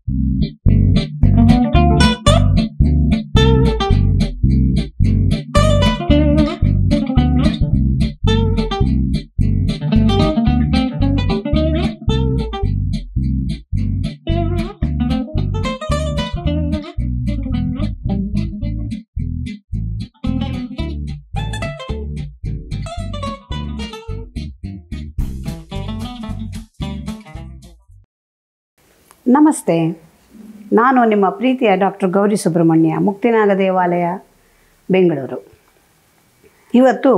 ನಮಸ್ತೆ ನಾನು ನಿಮ್ಮ ಪ್ರೀತಿಯ ಡಾಕ್ಟರ್ ಗೌರಿ ಸುಬ್ರಹ್ಮಣ್ಯ ಮುಕ್ತಿನಾಗ ದೇವಾಲಯ ಬೆಂಗಳೂರು ಇವತ್ತು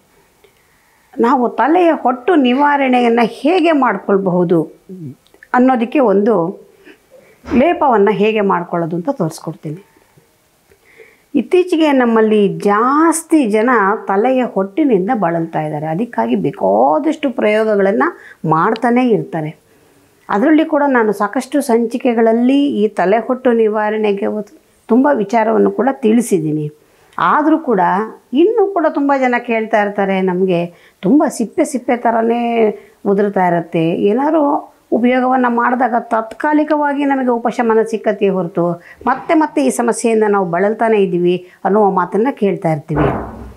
ನಾವು ತಲೆಯ ಹೊಟ್ಟು ನಿವಾರಣೆಯನ್ನು ಹೇಗೆ ಮಾಡಿಕೊಳ್ಬಹುದು ಅನ್ನೋದಕ್ಕೆ ಒಂದು ಲೇಪವನ್ನು ಹೇಗೆ ಮಾಡ್ಕೊಳ್ಳೋದು ಅಂತ ತೋರಿಸ್ಕೊಡ್ತೀನಿ ಇತ್ತೀಚೆಗೆ ನಮ್ಮಲ್ಲಿ ಜಾಸ್ತಿ ಜನ ತಲೆಯ ಹೊಟ್ಟಿನಿಂದ ಬಳಲ್ತಾ ಇದ್ದಾರೆ ಅದಕ್ಕಾಗಿ ಬೇಕಾದಷ್ಟು ಪ್ರಯೋಗಗಳನ್ನು ಮಾಡ್ತಾನೇ ಇರ್ತಾರೆ ಅದರಲ್ಲಿ ಕೂಡ ನಾನು ಸಾಕಷ್ಟು ಸಂಚಿಕೆಗಳಲ್ಲಿ ಈ ತಲೆಹೊಟ್ಟು ನಿವಾರಣೆಗೆ ಒಂದು- ತುಂಬ ವಿಚಾರವನ್ನು ಕೂಡ ತಿಳಿಸಿದ್ದೀನಿ ಆದರೂ ಕೂಡ ಇನ್ನೂ ಕೂಡ ತುಂಬ ಜನ ಕೇಳ್ತಾ ಇರ್ತಾರೆ ನಮಗೆ ತುಂಬ ಸಿಪ್ಪೆ ಸಿಪ್ಪೆ ಥರನೇ ಉದುರ್ತಾ ಇರುತ್ತೆ ಏನಾದ್ರು ಉಪಯೋಗವನ್ನು ಮಾಡಿದಾಗ ತಾತ್ಕಾಲಿಕವಾಗಿ ನಮಗೆ ಉಪಶಮನ ಸಿಕ್ಕತ್ತೆ ಹೊರತು ಮತ್ತೆ ಮತ್ತೆ ಈ ಸಮಸ್ಯೆಯಿಂದ ನಾವು ಬಳಲ್ತಾನೆ ಇದ್ದೀವಿ ಅನ್ನುವ ಮಾತನ್ನು ಕೇಳ್ತಾ ಇರ್ತೀವಿ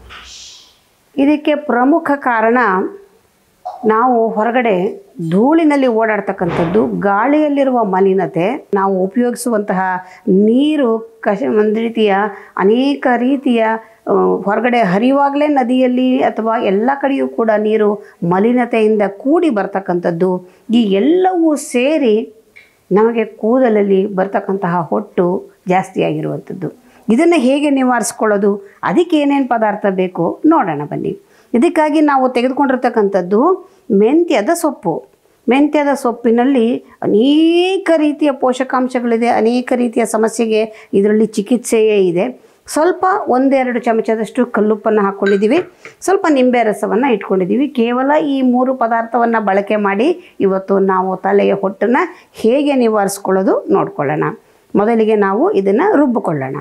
ಇದಕ್ಕೆ ಪ್ರಮುಖ ಕಾರಣ ನಾವು ಹೊರಗಡೆ ಧೂಳಿನಲ್ಲಿ ಓಡಾಡ್ತಕ್ಕಂಥದ್ದು ಗಾಳಿಯಲ್ಲಿರುವ ಮಲಿನತೆ ನಾವು ಉಪಯೋಗಿಸುವಂತಹ ನೀರು ಕಶ ಒಂದು ರೀತಿಯ ಅನೇಕ ರೀತಿಯ ಆ, ಹೊರಗಡೆ ಹರಿಯುವಾಗಲೇ ನದಿಯಲ್ಲಿ ಅಥವಾ ಎಲ್ಲ ಕಡೆಯೂ ಕೂಡ ನೀರು ಮಲಿನತೆಯಿಂದ ಕೂಡಿ ಬರ್ತಕ್ಕಂಥದ್ದು ಈ ಎಲ್ಲವೂ ಸೇರಿ ನಮಗೆ ಕೂದಲಲ್ಲಿ ಬರ್ತಕ್ಕಂತಹ ಹೊಟ್ಟು ಜಾಸ್ತಿಯಾಗಿರುವಂಥದ್ದು ಇದನ್ನು ಹೇಗೆ ನಿವಾರಿಸ್ಕೊಳ್ಳೋದು ಅದಕ್ಕೆ ಏನೇನು ಪದಾರ್ಥ ಬೇಕು ನೋಡೋಣ ಬನ್ನಿ ಇದಕ್ಕಾಗಿ ನಾವು ತೆಗೆದುಕೊಂಡಿರ್ತಕ್ಕಂಥದ್ದು ಮೆಂತ್ಯದ ಸೊಪ್ಪು ಮೆಂತ್ಯದ ಸೊಪ್ಪಿನಲ್ಲಿ ಅನೇಕ ರೀತಿಯ ಪೋಷಕಾಂಶಗಳಿದೆ ಅನೇಕ ರೀತಿಯ ಸಮಸ್ಯೆಗೆ ಇದರಲ್ಲಿ ಚಿಕಿತ್ಸೆಯೇ ಇದೆ ಸ್ವಲ್ಪ ಒಂದೆರಡು ಚಮಚದಷ್ಟು ಕಲ್ಲುಪ್ಪನ್ನು ಹಾಕ್ಕೊಂಡಿದ್ದೀವಿ ಸ್ವಲ್ಪ ನಿಂಬೆ ರಸವನ್ನು ಇಟ್ಕೊಂಡಿದ್ದೀವಿ ಕೇವಲ ಈ ಮೂರು ಪದಾರ್ಥವನ್ನು ಬಳಕೆ ಮಾಡಿ ಇವತ್ತು ನಾವು ತಲೆಯ ಹೊಟ್ಟನ್ನು ಹೇಗೆ ನಿವಾರಿಸ್ಕೊಳ್ಳೋದು ನೋಡ್ಕೊಳ್ಳೋಣ ಮೊದಲಿಗೆ ನಾವು ಇದನ್ನು ರುಬ್ಬಿಕೊಳ್ಳೋಣ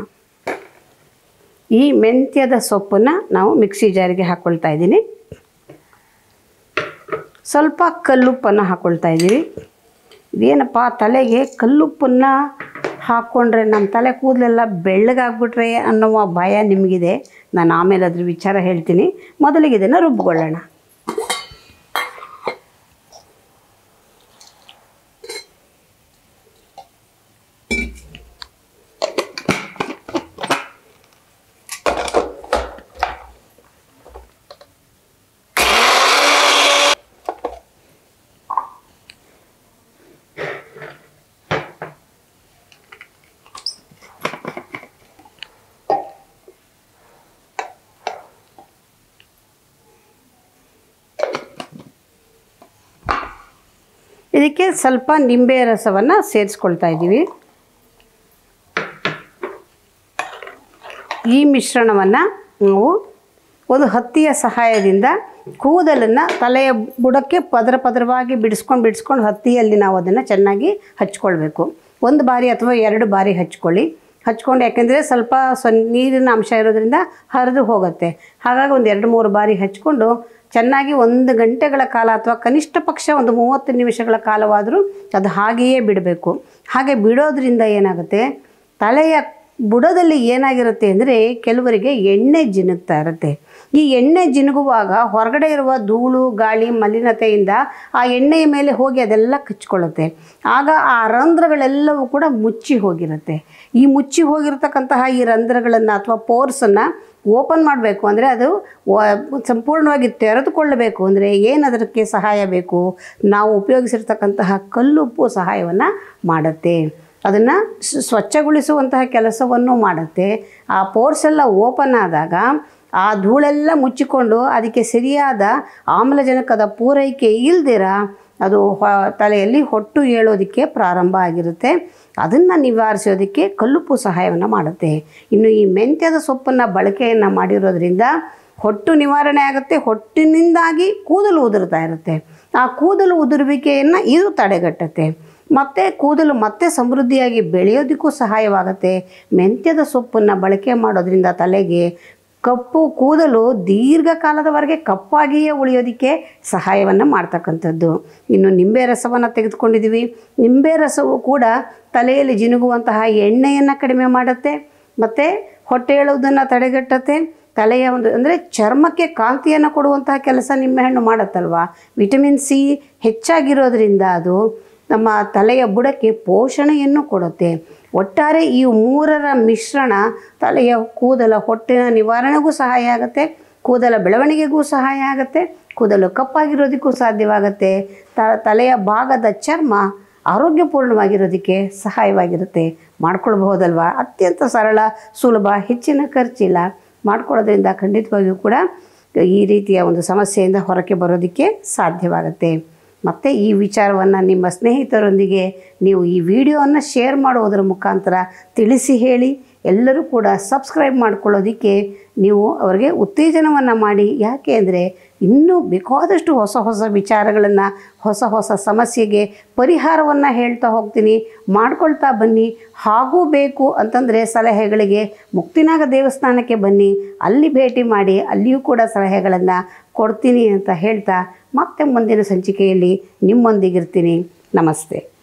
ಈ ಮೆಂತ್ಯದ ಸೊಪ್ಪನ್ನು ನಾವು ಮಿಕ್ಸಿ ಜಾರಿಗೆ ಹಾಕ್ಕೊಳ್ತಾ ಇದ್ದೀನಿ ಸ್ವಲ್ಪ ಕಲ್ಲುಪ್ಪನ್ನು ಹಾಕ್ಕೊಳ್ತಾ ಇದ್ದೀವಿ ಇದೇನಪ್ಪ ತಲೆಗೆ ಕಲ್ಲುಪ್ಪನ್ನು ಹಾಕ್ಕೊಂಡ್ರೆ ನಮ್ಮ ತಲೆ ಕೂದಲೆಲ್ಲ ಬೆಳ್ಳಗಾಗ್ಬಿಟ್ರೆ ಅನ್ನುವ ಭಯ ನಿಮಗಿದೆ ನಾನು ಆಮೇಲೆ ಅದ್ರ ವಿಚಾರ ಹೇಳ್ತೀನಿ ಮೊದಲಿಗೆ ಇದನ್ನು ರುಬ್ಬಿಕೊಳ್ಳೋಣ ಇದಕ್ಕೆ ಸ್ವಲ್ಪ ನಿಂಬೆ ರಸವನ್ನು ಸೇರಿಸ್ಕೊಳ್ತಾ ಇದ್ದೀವಿ ಈ ಮಿಶ್ರಣವನ್ನು ನಾವು ಒಂದು ಹತ್ತಿಯ ಸಹಾಯದಿಂದ ಕೂದಲನ್ನು ತಲೆಯ ಬುಡಕ್ಕೆ ಪದರ ಪದರವಾಗಿ ಬಿಡಿಸ್ಕೊಂಡು ಬಿಡಿಸ್ಕೊಂಡು ಹತ್ತಿಯಲ್ಲಿ ನಾವು ಅದನ್ನು ಚೆನ್ನಾಗಿ ಹಚ್ಕೊಳ್ಬೇಕು ಒಂದು ಬಾರಿ ಅಥವಾ ಎರಡು ಬಾರಿ ಹಚ್ಕೊಳ್ಳಿ ಹಚ್ಕೊಂಡು ಯಾಕೆಂದರೆ ಸ್ವಲ್ಪ ಸ್ವ ನೀರಿನ ಅಂಶ ಇರೋದ್ರಿಂದ ಹರಿದು ಹೋಗುತ್ತೆ ಹಾಗಾಗಿ ಒಂದು ಎರಡು ಮೂರು ಬಾರಿ ಹಚ್ಕೊಂಡು ಚೆನ್ನಾಗಿ ಒಂದು ಗಂಟೆಗಳ ಕಾಲ ಅಥವಾ ಕನಿಷ್ಠ ಪಕ್ಷ ಒಂದು ಮೂವತ್ತು ನಿಮಿಷಗಳ ಕಾಲವಾದರೂ ಅದು ಹಾಗೆಯೇ ಬಿಡಬೇಕು ಹಾಗೆ ಬಿಡೋದ್ರಿಂದ ಏನಾಗುತ್ತೆ ತಲೆಯ ಬುಡದಲ್ಲಿ ಏನಾಗಿರುತ್ತೆ ಅಂದರೆ ಕೆಲವರಿಗೆ ಎಣ್ಣೆ ಜಿನುಗ್ತಾ ಇರುತ್ತೆ ಈ ಎಣ್ಣೆ ಜಿನುಗುವಾಗ ಹೊರಗಡೆ ಇರುವ ಧೂಳು ಗಾಳಿ ಮಲಿನತೆಯಿಂದ ಆ ಎಣ್ಣೆಯ ಮೇಲೆ ಹೋಗಿ ಅದೆಲ್ಲ ಕಚ್ಕೊಳ್ಳುತ್ತೆ ಆಗ ಆ ರಂಧ್ರಗಳೆಲ್ಲವೂ ಕೂಡ ಮುಚ್ಚಿ ಹೋಗಿರುತ್ತೆ ಈ ಮುಚ್ಚಿ ಹೋಗಿರ್ತಕ್ಕಂತಹ ಈ ರಂಧ್ರಗಳನ್ನು ಅಥವಾ ಪೋರ್ಸನ್ನು ಓಪನ್ ಮಾಡಬೇಕು ಅಂದರೆ ಅದು ವ- ಸಂಪೂರ್ಣವಾಗಿ ತೆರೆದುಕೊಳ್ಳಬೇಕು ಅಂದರೆ ಏನು ಅದಕ್ಕೆ ಸಹಾಯ ಬೇಕು ನಾವು ಉಪಯೋಗಿಸಿರ್ತಕ್ಕಂತಹ ಕಲ್ಲುಪ್ಪು ಸಹಾಯವನ್ನು ಮಾಡುತ್ತೆ ಅದನ್ನು ಸ್ವಚ್ಛಗೊಳಿಸುವಂತಹ ಕೆಲಸವನ್ನು ಮಾಡುತ್ತೆ ಆ ಪೋರ್ಸ್ ಎಲ್ಲ ಓಪನ್ ಆದಾಗ ಆ ಧೂಳೆಲ್ಲ ಮುಚ್ಚಿಕೊಂಡು ಅದಕ್ಕೆ ಸರಿಯಾದ ಆಮ್ಲಜನಕದ ಪೂರೈಕೆ ಇಲ್ದಿರ ಅದು ಹೊ- ತಲೆಯಲ್ಲಿ ಹೊಟ್ಟು ಏಳೋದಕ್ಕೆ ಪ್ರಾರಂಭ ಆಗಿರುತ್ತೆ ಅದನ್ನು ನಿವಾರಿಸೋದಕ್ಕೆ ಕಲ್ಲುಪ್ಪು ಸಹಾಯವನ್ನು ಮಾಡುತ್ತೆ ಇನ್ನು ಈ ಮೆಂತ್ಯದ ಸೊಪ್ಪನ್ನು ಬಳಕೆಯನ್ನು ಮಾಡಿರೋದ್ರಿಂದ ಹೊಟ್ಟು ನಿವಾರಣೆ ಆಗುತ್ತೆ ಹೊಟ್ಟಿನಿಂದಾಗಿ ಕೂದಲು ಉದುರ್ತಾ ಇರುತ್ತೆ ಆ ಕೂದಲು ಉದುರುವಿಕೆಯನ್ನು ಇದು ತಡೆಗಟ್ಟುತ್ತೆ ಮತ್ತು ಕೂದಲು ಮತ್ತೆ ಸಮೃದ್ಧಿಯಾಗಿ ಬೆಳೆಯೋದಕ್ಕೂ ಸಹಾಯವಾಗುತ್ತೆ ಮೆಂತ್ಯದ ಸೊಪ್ಪನ್ನು ಬಳಕೆ ಮಾಡೋದ್ರಿಂದ ತಲೆಗೆ ಕಪ್ಪು ಕೂದಲು ದೀರ್ಘಕಾಲದವರೆಗೆ ಕಪ್ಪಾಗಿಯೇ ಉಳಿಯೋದಕ್ಕೆ ಸಹಾಯವನ್ನು ಮಾಡ್ತಕ್ಕಂಥದ್ದು ಇನ್ನು ನಿಂಬೆ ರಸವನ್ನು ತೆಗೆದುಕೊಂಡಿದ್ದೀವಿ ನಿಂಬೆ ರಸವು ಕೂಡ ತಲೆಯಲ್ಲಿ ಜಿನುಗುವಂತಹ ಎಣ್ಣೆಯನ್ನು ಕಡಿಮೆ ಮಾಡುತ್ತೆ ಮತ್ತು ಹೊಟ್ಟೆ ಹೇಳುವುದನ್ನು ತಡೆಗಟ್ಟುತ್ತೆ ತಲೆಯ ಒಂದು ಅಂದರೆ ಚರ್ಮಕ್ಕೆ ಕಾಂತಿಯನ್ನು ಕೊಡುವಂತಹ ಕೆಲಸ ನಿಂಬೆಹಣ್ಣು ಮಾಡುತ್ತಲ್ವ ವಿಟಮಿನ್ ಸಿ ಹೆಚ್ಚಾಗಿರೋದ್ರಿಂದ ಅದು ನಮ್ಮ ತಲೆಯ ಬುಡಕ್ಕೆ ಪೋಷಣೆಯನ್ನು ಕೊಡುತ್ತೆ ಒಟ್ಟಾರೆ ಈ ಮೂರರ ಮಿಶ್ರಣ ತಲೆಯ ಕೂದಲ ಹೊಟ್ಟೆನ ನಿವಾರಣೆಗೂ ಸಹಾಯ ಆಗುತ್ತೆ ಕೂದಲ ಬೆಳವಣಿಗೆಗೂ ಸಹಾಯ ಆಗುತ್ತೆ ಕೂದಲು ಕಪ್ಪಾಗಿರೋದಕ್ಕೂ ಸಾಧ್ಯವಾಗುತ್ತೆ ತ ತಲೆಯ ಭಾಗದ ಚರ್ಮ ಆರೋಗ್ಯಪೂರ್ಣವಾಗಿರೋದಕ್ಕೆ ಸಹಾಯವಾಗಿರುತ್ತೆ ಮಾಡ್ಕೊಳ್ಬಹುದಲ್ವ ಅತ್ಯಂತ ಸರಳ ಸುಲಭ ಹೆಚ್ಚಿನ ಖರ್ಚಿಲ್ಲ ಮಾಡ್ಕೊಳ್ಳೋದ್ರಿಂದ ಖಂಡಿತವಾಗಿಯೂ ಕೂಡ ಈ ರೀತಿಯ ಒಂದು ಸಮಸ್ಯೆಯಿಂದ ಹೊರಕ್ಕೆ ಬರೋದಕ್ಕೆ ಸಾಧ್ಯವಾಗುತ್ತೆ ಮತ್ತು ಈ ವಿಚಾರವನ್ನು ನಿಮ್ಮ ಸ್ನೇಹಿತರೊಂದಿಗೆ ನೀವು ಈ ವಿಡಿಯೋವನ್ನು ಶೇರ್ ಮಾಡುವುದರ ಮುಖಾಂತರ ತಿಳಿಸಿ ಹೇಳಿ ಎಲ್ಲರೂ ಕೂಡ ಸಬ್ಸ್ಕ್ರೈಬ್ ಮಾಡ್ಕೊಳ್ಳೋದಕ್ಕೆ ನೀವು ಅವರಿಗೆ ಉತ್ತೇಜನವನ್ನು ಮಾಡಿ ಯಾಕೆ ಅಂದರೆ ಇನ್ನೂ ಬೇಕಾದಷ್ಟು ಹೊಸ ಹೊಸ ವಿಚಾರಗಳನ್ನು ಹೊಸ ಹೊಸ ಸಮಸ್ಯೆಗೆ ಪರಿಹಾರವನ್ನು ಹೇಳ್ತಾ ಹೋಗ್ತೀನಿ ಮಾಡ್ಕೊಳ್ತಾ ಬನ್ನಿ ಹಾಗೂ ಬೇಕು ಅಂತಂದರೆ ಸಲಹೆಗಳಿಗೆ ಮುಕ್ತಿನಾಗ ದೇವಸ್ಥಾನಕ್ಕೆ ಬನ್ನಿ ಅಲ್ಲಿ ಭೇಟಿ ಮಾಡಿ ಅಲ್ಲಿಯೂ ಕೂಡ ಸಲಹೆಗಳನ್ನು ಕೊಡ್ತೀನಿ ಅಂತ ಹೇಳ್ತಾ ಮತ್ತೆ ಮುಂದಿನ ಸಂಚಿಕೆಯಲ್ಲಿ ನಿಮ್ಮೊಂದಿಗಿರ್ತೀನಿ ನಮಸ್ತೆ